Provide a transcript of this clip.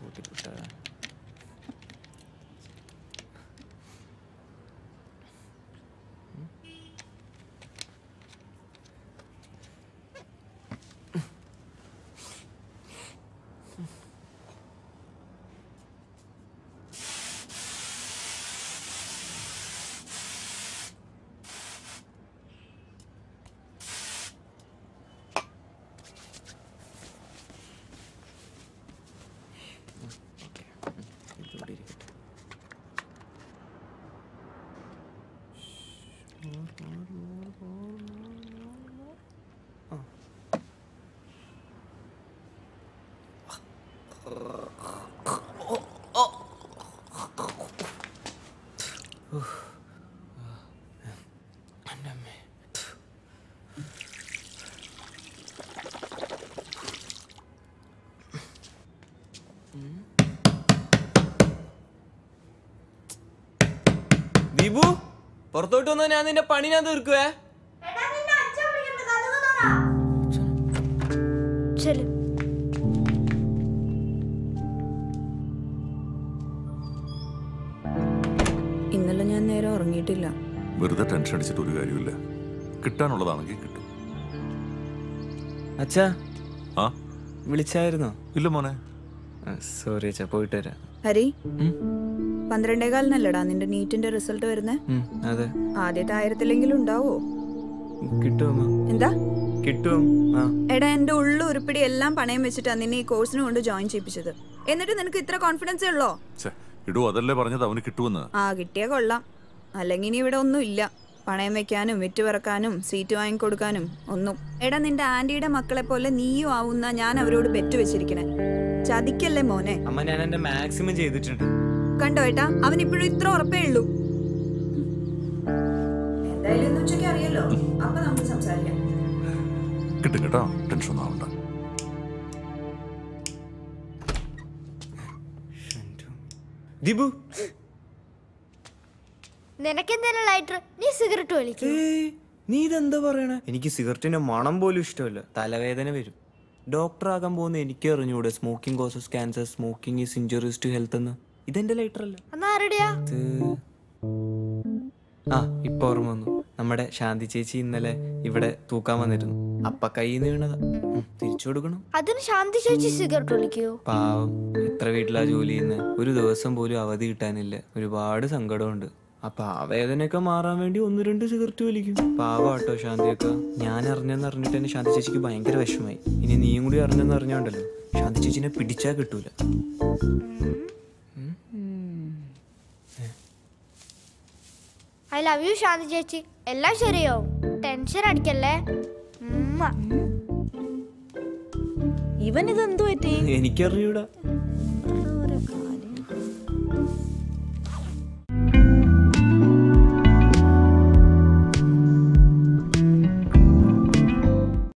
കൂട്ടിക്കുട്ടാ okay ഇതിവിടെ ഇരിക്കട്ടെ ദീപു പുറത്തോട്ട് വന്നാ ഞാൻ നിന്റെ പണി ഞാൻ തീർക്കുവേ ചെല് ഇന്നലെ ഞാൻ നേരെ ഉറങ്ങിയിട്ടില്ല വെറുതെ ടെൻഷൻ അടിച്ചിട്ട് ഒരു കാര്യമില്ല കിട്ടാനുള്ളതാണെങ്കിൽ കിട്ടും അച്ഛാ ആ വിളിച്ചായിരുന്നോ ഇല്ല മോനെ സോറി അച്ഛാ പോയിട്ട് വരാം ഹരി ഉം. പന്ത്രണ്ടേകാലിനല്ലടാ നിന്റെ നീറ്റിന്റെ റിസൾട്ട് വരുന്നേ ഉം, അതെ ആദ്യത്തെ ആയിരത്തിലെങ്കിലും ഉണ്ടാവോ കിട്ടുമോ എന്താ കിട്ടും ആ എടാ എന്റെ ഉള്ളു ഉരുപ്പിടി എല്ലാം പണയം വെച്ചിട്ടാ നിന്നെ ഈ കോഴ്സിന് കൊണ്ട് ജോയിൻ ചെയ്യിപ്പിച്ചത് എന്നിട്ട് നിനക്ക് ഇത്ര കോൺഫിഡൻസേ ഉള്ളോ ഛേ ഇടൂ അതല്ലേ പറഞ്ഞത് അവന് കിട്ടുമെന്ന് ആ കിട്ടിയ കൊള്ളാം അല്ലെങ്കിൽ ഇനി ഇവിടെ ഒന്നും ഇല്ല പണയം വെക്കാനും വിറ്റ് പറക്കാനും സീറ്റ് വാങ്ങിക്കൊടുക്കാനും ഒന്നും എടാ നിന്റെ ആന്റിയുടെ മക്കളെ പോലെ നീയും ആവുന്ന ഞാൻ അവരോട് ബെറ്റ് വെച്ചിരിക്കണേ ചതിക്കല്ലേ മോനെ അമ്മ ഞാൻ എന്റെ മാക്സിമം ചെയ്തിട്ടുണ്ട് കണ്ടോ ഏട്ടാ അവൻ ഇപ്പോഴും ഇത്ര ഉറപ്പേ ഉള്ളൂ എന്തായാലും ഇന്ന് ഉച്ചയ്ക്ക് അറിയല്ലോ അപ്പൊ നമുക്ക് സംസാരിക്കാം കിട്ടും കേട്ടോ ടെൻഷൻ ഒന്നും ആവണ്ട ദീപു നിനക്കെന്തിനാ ലൈറ്റർ നീ സിഗരറ്റ് വലിക്കും ഏയ്, നീ ഇതെന്താ പറയണേ എനിക്ക് സിഗരറ്റിന്റെ മണം പോലും ഇഷ്ടമല്ല തലവേദന വരും ഡോക്ടർ ആകാൻ പോകുന്ന എനിക്ക് അറിഞ്ഞൂടെ smoking causes cancer smoking is injuries to health എന്ന് ഇതെന്റെ ലൈറ്റർ അല്ല എന്നാ ആരുടെയാ ഇത് ആ ഇപ്പൊ ഓർമ്മ വന്നു നമ്മുടെ ശാന്തി ചേച്ചി ഇന്നലെ ഇവിടെ തൂക്കാൻ വന്നിരുന്നു അപ്പ കയ്യിൽ നിന്ന് വീണതാ ഉം, തിരിച്ചു കൊടുക്കണം അതിന് ശാന്തി ചേച്ചി സിഗരറ്റ് വലിക്കോ പാവം എത്ര വീട്ടിലാ ജോലി ചെയ്യുന്നത് ഒരു ദിവസം പോലും അവധി കിട്ടാനില്ല ഒരുപാട് സങ്കടമുണ്ട് അപ്പൊ ആ വേദനയൊക്കെ മാറാൻ വേണ്ടി ഒന്ന് രണ്ട് സിഗരറ്റ് വലിക്കും പാവാട്ടോ ശാന്തിയൊക്കെ ഞാൻ അറിഞ്ഞെന്ന് അറിഞ്ഞിട്ട് തന്നെ ശാന്തി ചേച്ചിക്ക് ഭയങ്കര വിഷമായി ഇനി നീയും കൂടി അറിഞ്ഞെന്ന് അറിഞ്ഞോണ്ടല്ലോ ശാന്തി ചേച്ചിനെ പിടിച്ചാ കിട്ടൂല ഐ ലവ് യു ശാന്തി ചേച്ചി എല്ലാം ശരിയാവും ടെൻഷൻ അടിക്കല്ലേ ഉമ്മ. ഇവൻ ഇതെന്തു പറ്റി എനിക്കറിയൂടാ